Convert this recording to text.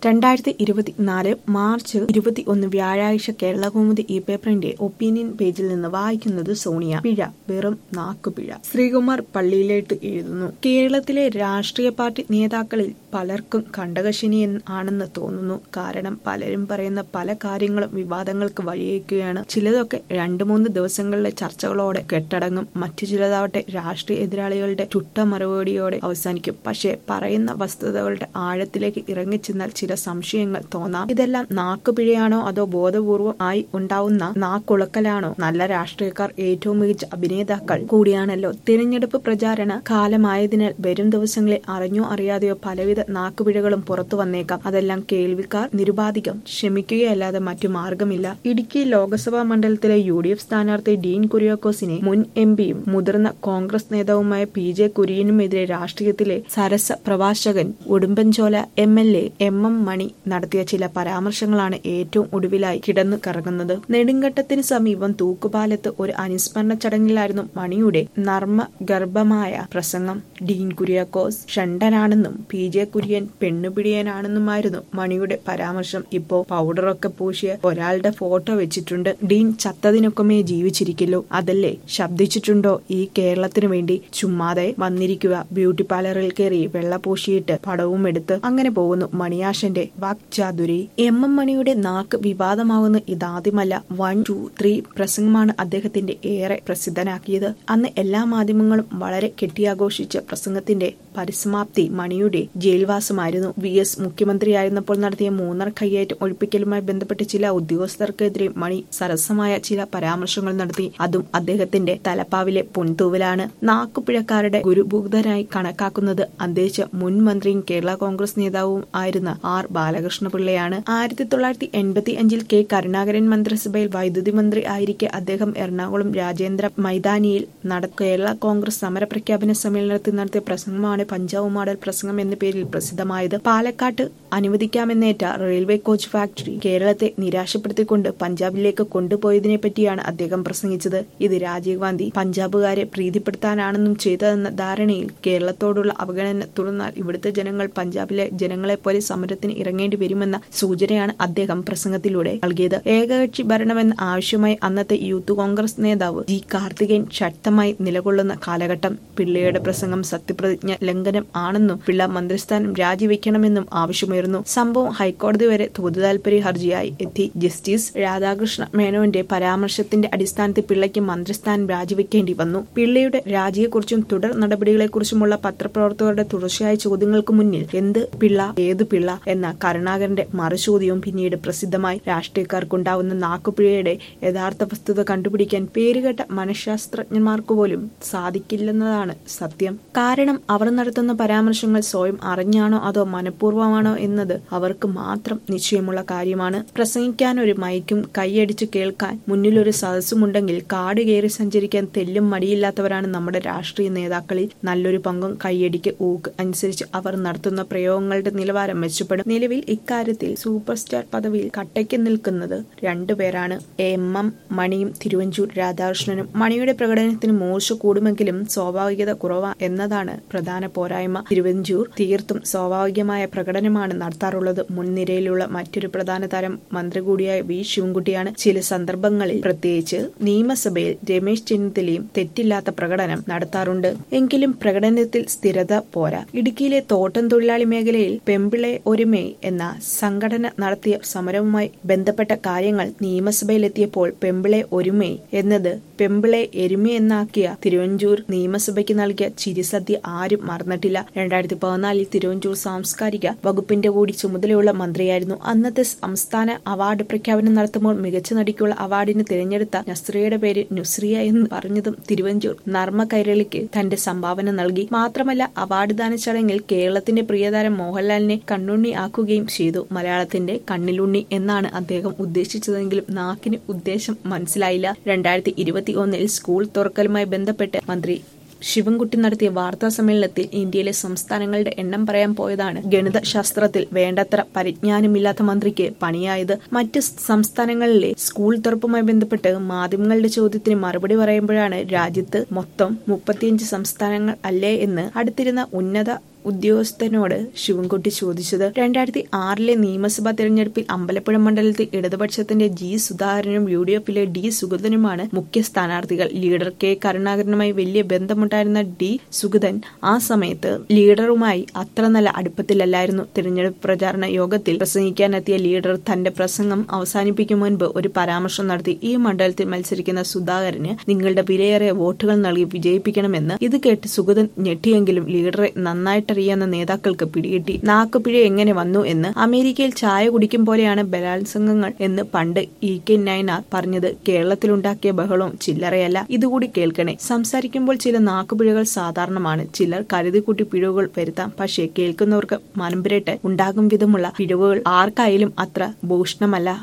രണ്ടായിരത്തി ഇരുപത്തിനാല് മാർച്ച് ഇരുപത്തി ഒന്ന് വ്യാഴാഴ്ച കേരളകൗമുദി ഈ പേപ്പറിന്റെ ഒപ്പീനിയൻ പേജിൽ നിന്ന് വായിക്കുന്നത് സോണിയ പിഴ വെറും നാക്കുപിഴ ശ്രീകുമാർ പള്ളിയിലേട്ട് എഴുതുന്നു കേരളത്തിലെ രാഷ്ട്രീയ പാർട്ടി നേതാക്കളിൽ പലർക്കും കണ്ടകശനി ആണെന്ന് തോന്നുന്നു കാരണം പലരും പറയുന്ന പല കാര്യങ്ങളും വിവാദങ്ങൾക്ക് വഴിവെക്കുകയാണ് ചിലതൊക്കെ രണ്ടു മൂന്ന് ദിവസങ്ങളിലെ ചർച്ചകളോടെ കെട്ടടങ്ങും മറ്റു ചിലതാവട്ടെ രാഷ്ട്രീയ എതിരാളികളുടെ ചുട്ട മറുപടിയോടെ അവസാനിക്കും പക്ഷേ പറയുന്ന വസ്തുതകളുടെ ആഴത്തിലേക്ക് ഇറങ്ങിച്ചെന്നാൽ ചില സംശയങ്ങൾ തോന്നാം ഇതെല്ലാം നാക്കുപിഴയാണോ അതോ ബോധപൂർവം ആയി ഉണ്ടാവുന്ന നാക്കുളക്കലാണോ നല്ല രാഷ്ട്രീയക്കാർ ഏറ്റവും മികച്ച അഭിനേതാക്കൾ കൂടിയാണല്ലോ തിരഞ്ഞെടുപ്പ് പ്രചാരണ കാലമായതിനാൽ വരും ദിവസങ്ങളിൽ അറിഞ്ഞോ അറിയാതെയോ പലവിധ നാക്കുപിഴകളും പുറത്തു വന്നേക്കാം അതെല്ലാം കേൾവിക്കാർ നിരുപാധികം ക്ഷമിക്കുകയല്ലാതെ മറ്റു മാർഗമില്ല ഇടുക്കി ലോക്സഭാ മണ്ഡലത്തിലെ യു ഡി എഫ് സ്ഥാനാർത്ഥി ഡീൻ കുര്യാക്കോസിനെ മുൻ എം പിയും മുതിർന്ന കോൺഗ്രസ് നേതാവുമായ പി ജെ കുര്യനുമെതിരെ രാഷ്ട്രീയത്തിലെ സരസ പ്രഭാഷകൻ Udumbanchola M L A M M Mani നടത്തിയ ചില പരാമർശങ്ങളാണ് ഏറ്റവും ഒടുവിലായി കിടന്നു കറങ്ങുന്നത് നെടുങ്കണ്ടത്തിന് സമീപം തൂക്കുപാലത്ത് ഒരു അനുസ്മരണ ചടങ്ങിലായിരുന്നു മണിയുടെ നർമ്മ ഗർഭമായ പ്രസംഗം ഡീൻ കുര്യാക്കോസ് ഷണ്ടനാണെന്നും പി ജെ കുര്യൻ പെണ്ണുപിടിയനാണെന്നുമായിരുന്നു മണിയുടെ പരാമർശം ഇപ്പോ പൗഡറൊക്കെ പൂശിയ ഒരാളുടെ ഫോട്ടോ വെച്ചിട്ടുണ്ട് ഡീൻ ചത്തതിനൊക്കമേ ജീവിച്ചിരിക്കുള്ളൂ അതല്ലേ ശബ്ദിച്ചിട്ടുണ്ടോ ഈ കേരളത്തിനു വേണ്ടി ചുമ്മാതെ വന്നിരിക്കുക ബ്യൂട്ടി പാർലറിൽ കയറി വെള്ള പൂശിയിട്ട് പടവും എടുത്ത് അങ്ങനെ പോകുന്നു മണിയാശന്റെ വാക്ചാതുരി എം എം മണിയുടെ നാക്ക് വിവാദമാവുന്ന ഇതാദ്യമല്ല വൺ ടു ത്രീ പ്രസംഗമാണ് അദ്ദേഹത്തിന്റെ ഏറെ പ്രസിദ്ധനാക്കിയത് അന്ന് എല്ലാ മാധ്യമങ്ങളും വളരെ കെട്ടിയാഘോഷിച്ച പ്രസംഗത്തിന്റെ പരിസമാപ്തി മണിയുടെ ജയിൽവാസമായിരുന്നു വി എസ് മുഖ്യമന്ത്രിയായിരുന്നപ്പോൾ നടത്തിയ മൂന്നർ കയ്യേറ്റം ഒഴിപ്പിക്കലുമായി ബന്ധപ്പെട്ട് ചില ഉദ്യോഗസ്ഥർക്കെതിരെ മണി സരസമായ ചില പരാമർശങ്ങൾ നടത്തി അതും അദ്ദേഹത്തിന്റെ തലപ്പാവിലെ പൊൻതൂവലാണ് നാക്കുപിഴക്കാരുടെ ഗുരുഭൂതനായി കണക്കാക്കുന്നത് അന്തരിച്ച മുൻ മന്ത്രിയും കേരള കോൺഗ്രസ് നേതാവും ആയിരുന്ന ആർ ബാലകൃഷ്ണപിള്ളയാണ് ആയിരത്തി തൊള്ളായിരത്തി എൺപത്തി അഞ്ചിൽ കെ കരുണാകരൻ മന്ത്രിസഭയിൽ വൈദ്യുതി മന്ത്രി ആയിരിക്കെ അദ്ദേഹം എറണാകുളം രാജേന്ദ്ര മൈതാനിയിൽ നട കേരള കോൺഗ്രസ് സമരപ്രഖ്യാപന സമ്മേളനത്തിൽ നടത്തിയ പ്രസംഗമാണ് പഞ്ചാബ് മോഡൽ പ്രസംഗം എന്ന പേരിൽ പ്രസിദ്ധമായത് പാലക്കാട്ട് അനുവദിക്കാമെന്നേറ്റ റെയിൽവേ കോച്ച് ഫാക്ടറി കേരളത്തെ നിരാശപ്പെടുത്തിക്കൊണ്ട് പഞ്ചാബിലേക്ക് കൊണ്ടുപോയതിനെ പറ്റിയാണ് അദ്ദേഹം പ്രസംഗിച്ചത് ഇത് രാജീവ് ഗാന്ധി പഞ്ചാബുകാരെ പ്രീതിപ്പെടുത്താനാണെന്നും ചെയ്തതെന്ന ധാരണയിൽ കേരളത്തോടുള്ള അവഗണന തുടർന്നാൽ ഇവിടുത്തെ ജനങ്ങൾ പഞ്ചാബിലെ ജനങ്ങളെ പോലെ സമരത്തിന് ഇറങ്ങേണ്ടി വരുമെന്ന സൂചനയാണ് അദ്ദേഹം പ്രസംഗത്തിലൂടെ നൽകിയത് ഏകകക്ഷി ഭരണമെന്ന ആവശ്യമായി അന്നത്തെ യൂത്ത് കോൺഗ്രസ് നേതാവ് ജി കാർത്തികേയൻ ശക്തമായി നിലകൊള്ളുന്ന കാലഘട്ടം പിള്ളയുടെ പ്രസംഗം സത്യപ്രതിജ്ഞ ലംഘനം ആണെന്നും പിള്ള മന്ത്രിസ്ഥാനം രാജിവെക്കണമെന്നും ആവശ്യമുയർന്നു സംഭവം ഹൈക്കോടതി വരെ പൊതുതാൽപര്യ ഹർജിയായി എത്തി ജസ്റ്റിസ് രാധാകൃഷ്ണ മേനോന്റെ പരാമർശത്തിന്റെ അടിസ്ഥാനത്തിൽ പിള്ളയ്ക്ക് മന്ത്രിസ്ഥാനം രാജിവെക്കേണ്ടി വന്നു പിള്ളയുടെ രാജിയെക്കുറിച്ചും തുടർ നടപടികളെക്കുറിച്ചുമുള്ള പത്രപ്രവർത്തകരുടെ തുടർച്ചയായ ചോദ്യങ്ങൾക്ക് മുന്നിൽ എന്ത് പിള്ള ഏതു പിള്ള എന്ന കരുണാകരന്റെ മറുചോദ്യവും പിന്നീട് പ്രസിദ്ധമായി രാഷ്ട്രീയക്കാർക്കുണ്ടാവുന്ന നാക്കുപിഴയുടെ യഥാർത്ഥ വസ്തുത കണ്ടുപിടിക്കാൻ പേരുകേട്ട മനഃശാസ്ത്രജ്ഞന്മാർക്ക് പോലും സാധിക്കില്ലെന്നതാണ് സത്യം കാരണം അവർ നടത്തുന്ന പരാമർശങ്ങൾ സ്വയം അറിഞ്ഞാണോ അതോ മനഃപൂർവ്വമാണോ എന്നത് അവർക്ക് മാത്രം നിശ്ചയമുള്ള കാര്യമാണ് പ്രസംഗിക്കാൻ ഒരു മൈക്കും കൈയടിച്ചു കേൾക്കാൻ മുന്നിലൊരു സദസ്സുമുണ്ടെങ്കിൽ കാട് കയറി സഞ്ചരിക്കാൻ തെല്ലും മടിയില്ലാത്തവരാണ് നമ്മുടെ രാഷ്ട്രീയ നേതാക്കളിൽ നല്ലൊരു പങ്കും കൈയടിക്ക് ഊക്ക് അനുസരിച്ച് അവർ നടത്തുന്ന പ്രയോഗങ്ങളുടെ നിലവാരം മെച്ചപ്പെടും നിലവിൽ ഇക്കാര്യത്തിൽ സൂപ്പർ സ്റ്റാർ പദവിയിൽ കട്ടയ്ക്ക് നിൽക്കുന്നത് രണ്ടുപേരാണ് എം എം മണിയും തിരുവഞ്ചൂർ രാധാകൃഷ്ണനും മണിയുടെ പ്രകടനത്തിന് മൂർച്ച കൂടുമെങ്കിലും സ്വാഭാവികത കുറവ എന്നതാണ് പ്രധാന പോരായ്മ തിരുവഞ്ചൂർ തീർത്തും സ്വാഭാവികമായ പ്രകടനമാണ് നടത്താറുള്ളത് മുൻനിരയിലുള്ള മറ്റൊരു പ്രധാന താരം മന്ത്രി കൂടിയായ വി ശിവൻകുട്ടിയാണ് ചില സന്ദർഭങ്ങളിൽ പ്രത്യേകിച്ച് നിയമസഭയിൽ രമേശ് ചെന്നിത്തലയും തെറ്റില്ലാത്ത പ്രകടനം നടത്താറുണ്ട് എങ്കിലും പ്രകടനത്തിൽ സ്ഥിരത പോരാ ഇടുക്കിയിലെ തോട്ടം തൊഴിലാളി മേഖലയിൽ പെമ്പിളെ ഒരുമേ എന്ന സംഘടന നടത്തിയ സമരവുമായി ബന്ധപ്പെട്ട കാര്യങ്ങൾ നിയമസഭയിലെത്തിയപ്പോൾ പെമ്പിളെ ഒരുമേ എന്നത് പെമ്പിളെ എരുമയെന്നാക്കിയ തിരുവഞ്ചൂർ നിയമസഭയ്ക്ക് നൽകിയ ചിരിസദ്യ ആരും മറന്നിട്ടില്ല രണ്ടായിരത്തി പതിനാലിൽ തിരുവഞ്ചൂർ സാംസ്കാരിക വകുപ്പിന്റെ കൂടി ചുമതലയുള്ള മന്ത്രിയായിരുന്നു അന്നത്തെ സംസ്ഥാന അവാർഡ് പ്രഖ്യാപനം നടത്തുമ്പോൾ മികച്ച നടിക്കുള്ള അവാർഡിന് തിരഞ്ഞെടുത്ത നസ്രിയയുടെ പേര് നുസ്രിയ എന്ന് പറഞ്ഞതും തിരുവഞ്ചൂർ നർമ്മ കൈരളിക്ക് തന്റെ സംഭാവന നൽകി മാത്രമല്ല അവാർഡ് ദാന ചടങ്ങിൽ കേരളത്തിന്റെ പ്രിയതാരം മോഹൻലാലിനെ കണ്ണുണ്ണി ആക്കുകയും ചെയ്തു മലയാളത്തിന്റെ കണ്ണിലുണ്ണി എന്നാണ് അദ്ദേഹം ഉദ്ദേശിച്ചതെങ്കിലും നാക്കിന് ഉദ്ദേശം മനസ്സിലായില്ല രണ്ടായിരത്തി ഇരുപത്തി ഒന്നിൽ സ്കൂൾ തുറക്കലുമായി ബന്ധപ്പെട്ട് മന്ത്രി ശിവൻകുട്ടി നടത്തിയ വാർത്താ സമ്മേളനത്തിൽ ഇന്ത്യയിലെ സംസ്ഥാനങ്ങളുടെ എണ്ണം പറയാൻ പോയതാണ് ഗണിത ശാസ്ത്രത്തിൽ വേണ്ടത്ര പരിജ്ഞാനമില്ലാത്ത മന്ത്രിക്ക് പണിയായത് മറ്റ് സംസ്ഥാനങ്ങളിലെ സ്കൂൾ തുറപ്പുമായി ബന്ധപ്പെട്ട് മാധ്യമങ്ങളുടെ ചോദ്യത്തിന് മറുപടി പറയുമ്പോഴാണ് രാജ്യത്ത് മൊത്തം മുപ്പത്തിയഞ്ച് സംസ്ഥാനങ്ങൾ അല്ലേ എന്ന് അടുത്തിരുന്ന ഉന്നത ഉദ്യോഗസ്ഥനോട് ശിവൻകുട്ടി ചോദിച്ചത് രണ്ടായിരത്തി ആറിലെ നിയമസഭാ തെരഞ്ഞെടുപ്പിൽ അമ്പലപ്പുഴ മണ്ഡലത്തിൽ ഇടതുപക്ഷത്തിന്റെ ജി സുധാകരനും യു ഡി എഫിലെ ഡി സുഗതനുമാണ് മുഖ്യ സ്ഥാനാർത്ഥികൾ ലീഡർ കെ കരുണാകരനുമായി വലിയ ബന്ധമുണ്ടായിരുന്ന ഡി സുഗതൻ ആ സമയത്ത് ലീഡറുമായി അത്ര നല്ല അടുപ്പത്തിലല്ലായിരുന്നു തിരഞ്ഞെടുപ്പ് പ്രചാരണ യോഗത്തിൽ പ്രസംഗിക്കാനെത്തിയ ലീഡർ തന്റെ പ്രസംഗം അവസാനിപ്പിക്കും മുൻപ് ഒരു പരാമർശം നടത്തി ഈ മണ്ഡലത്തിൽ മത്സരിക്കുന്ന സുധാകരന് നിങ്ങളുടെ വിലയേറിയ വോട്ടുകൾ നൽകി വിജയിപ്പിക്കണമെന്ന് ഇത് കേട്ട് സുഗതൻ ഞെട്ടിയെങ്കിലും ലീഡറെ നന്നായിട്ടറിയാവുന്ന നേതാക്കൾക്ക് പിടികിട്ടി നാക്കുപിഴ എങ്ങനെ വന്നു എന്ന് അമേരിക്കയിൽ ചായ കുടിക്കും പോലെയാണ് ബലാത്സംഗങ്ങൾ എന്ന് പണ്ട് ഇ കെ നയനാർ പറഞ്ഞത് കേരളത്തിലുണ്ടാക്കിയ ബഹളവും ചില്ലറയല്ല ഇതുകൂടി കേൾക്കണേ സംസാരിക്കുമ്പോൾ ചില നാക്കുപിഴകൾ സാധാരണമാണ് ചിലർ കരുതിക്കൂട്ടി പിഴവുകൾ വരുത്താം പക്ഷേ കേൾക്കുന്നവർക്ക് മനംപുരട്ട് ഉണ്ടാകും വിധമുള്ള പിഴവുകൾ ആർക്കായാലും അത്ര ഭൂഷണമല്ല